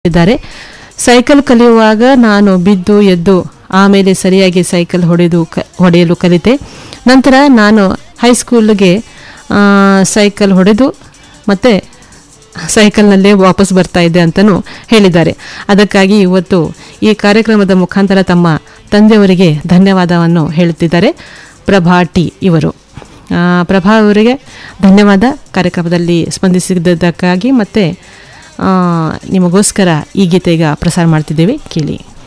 ಇದ್ದಾರೆ ಸೈಕಲ್ ಕಲಿಯುವಾಗ ನಾನು ಬಿದ್ದು ಎದ್ದು ಆಮೇಲೆ ಸರಿಯಾಗಿ ಸೈಕಲ್ ಹೊಡೆದು ಕ ಹೊಡೆಯಲು ಕಲಿತೆ ನಂತರ ನಾನು ಹೈಸ್ಕೂಲ್ಗೆ ಆ, ಸೈಕಲ್ ಹೊಡೆದು ಮತ್ತೆ ಸೈಕಲ್ನಲ್ಲೇ ವಾಪಸ್ ಬರ್ತಾ ಇದ್ದೆ ಅಂತಲೂ ಹೇಳಿದ್ದಾರೆ ಅದಕ್ಕಾಗಿ ಇವತ್ತು ಈ ಕಾರ್ಯಕ್ರಮದ ಮುಖಾಂತರ ತಮ್ಮ ತಂದೆಯವರಿಗೆ ಧನ್ಯವಾದವನ್ನು ಹೇಳುತ್ತಿದ್ದಾರೆ ಪ್ರಭಾ ಟಿ ಇವರು ಆ, ಪ್ರಭಾ ಅವರಿಗೆ ಧನ್ಯವಾದ ಕಾರ್ಯಕ್ರಮದಲ್ಲಿ ಸ್ಪಂದಿಸಿದ್ದಕ್ಕಾಗಿ ಮತ್ತೆ ಆ, ನಿಮಗೋಸ್ಕರ ಈ ಗೀತೆ ಈಗ ಪ್ರಸಾರ ಮಾಡ್ತಿದ್ದೇವೆ ಕೇಳಿ